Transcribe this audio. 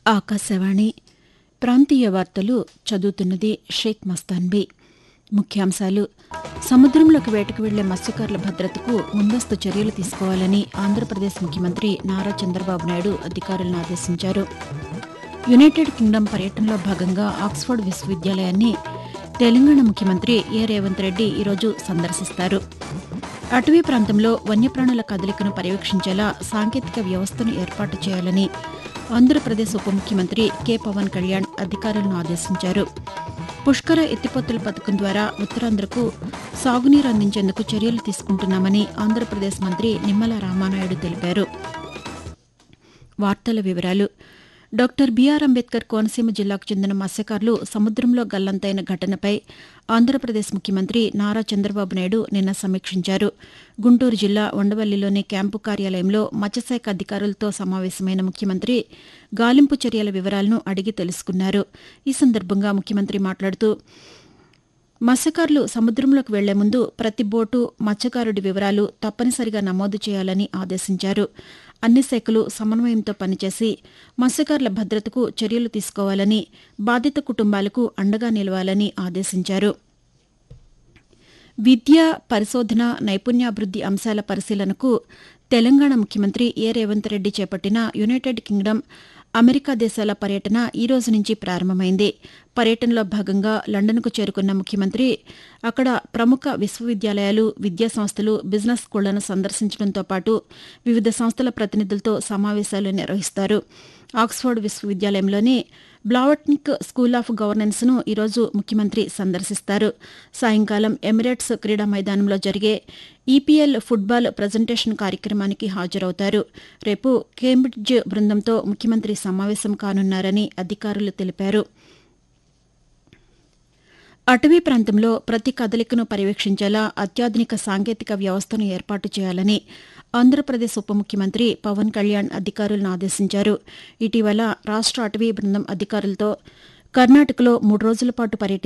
ఆకాశవాణి ప్రాంతీయ వార్తలు చదువుతున్నది షేక్ మస్తాన్బీ ముఖ్యాంశాలు సముద్రంలోకి వేటకు వెళ్లే మత్స్యకారుల భద్రతకు ముందస్తు చర్యలు తీసుకోవాలని ఆంధ్రప్రదేశ్ ముఖ్యమంత్రి నారా చంద్రబాబు నాయుడు అధికారులను ఆదేశించారు యునైటెడ్ కింగ్డమ్ పర్యటనలో భాగంగా ఆక్స్ఫర్డ్ విశ్వవిద్యాలయాన్ని తెలంగాణ ముఖ్యమంత్రి ఏ రేవంత్ రెడ్డి ఈరోజు సందర్శిస్తారు అటవీ ప్రాంతంలో వన్యప్రాణుల కదలికను పర్యవేక్షించేలా సాంకేతిక వ్యవస్థను ఏర్పాటు చేయాలని ఆంధ్రప్రదేశ్ ఉప ముఖ్యమంత్రి కె పవన్ కళ్యాణ్ అధికారులను ఆదేశించారు పుష్కర ఎత్తిపోతల పథకం ద్వారా ఉత్తరాంధ్రకు సాగునీరు అందించేందుకు చర్యలు తీసుకుంటున్నామని ఆంధ్రప్రదేశ్ మంత్రి నిమ్మల రామానాయుడు తెలిపారు వార్తల వివరాలు డాక్టర్ బీఆర్ అంబేద్కర్ కోనసీమ జిల్లాకు చెందిన మత్స్యకారులు సముద్రంలో గల్లంతైన ఘటనపై ఆంధ్రప్రదేశ్ ముఖ్యమంత్రి నారా చంద్రబాబు నాయుడు నిన్న సమీక్షించారు గుంటూరు జిల్లా ఉండవల్లిలోని క్యాంపు కార్యాలయంలో మత్స్యశాఖ అధికారులతో సమావేశమైన ముఖ్యమంత్రి గాలింపు చర్యల వివరాలను అడిగి తెలుసుకున్నారు ఈ సందర్భంగా ముఖ్యమంత్రి మాట్లాడుతూ మత్స్యకారులు సముద్రంలోకి వెళ్లే ముందు ప్రతి బోటు మత్స్యకారుడి వివరాలు తప్పనిసరిగా నమోదు చేయాలని ఆదేశించారు అన్ని శాఖలు సమన్వయంతో పనిచేసి మత్స్యకారుల భద్రతకు చర్యలు తీసుకోవాలని బాధిత కుటుంబాలకు అండగా నిలవాలని ఆదేశించారు విద్య పరిశోధన నైపుణ్యాభివృద్ది అంశాల పరిశీలనకు తెలంగాణ ముఖ్యమంత్రి ఏ రేవంత్ రెడ్డి చేపట్టిన యునైటెడ్ కింగ్డమ్ అమెరికా దేశాల పర్యటన ఈ రోజు నుంచి ప్రారంభమైంది పర్యటనలో భాగంగా లండన్కు చేరుకున్న ముఖ్యమంత్రి అక్కడ ప్రముఖ విశ్వవిద్యాలయాలు విద్యాసంస్థలు బిజినెస్ స్కూళ్లను సందర్శించడంతో పాటు వివిధ సంస్థల ప్రతినిధులతో సమావేశాలు నిర్వహిస్తారు ఆక్స్ఫర్డ్ విశ్వవిద్యాలయంలోని బ్లావట్నిక్ స్కూల్ ఆఫ్ గవర్నెన్స్ ను ఈరోజు ముఖ్యమంత్రి సందర్శిస్తారు సాయంకాలం ఎమిరేట్స్ క్రీడా మైదానంలో జరిగే ఈపీఎల్ ఫుట్బాల్ ప్రజెంటేషన్ కార్యక్రమానికి హాజరవుతారు రేపు కేంబ్రిడ్జ్ బృందంతో ముఖ్యమంత్రి సమావేశం కానున్నారని అధికారులు తెలిపారు అటవీ ప్రాంతంలో ప్రతి కదలికను పర్యవేక్షించేలా అత్యాధునిక సాంకేతిక వ్యవస్థను ఏర్పాటు చేయాలని ఆంధ్రప్రదేశ్ ఉప ముఖ్యమంత్రి పవన్ కళ్యాణ్ అధికారులను ఆదేశించారు ఇటీవల రాష్ట అటవీ బృందం అధికారులతో కర్ణాటకలో మూడు రోజుల పాటు పర్యటించి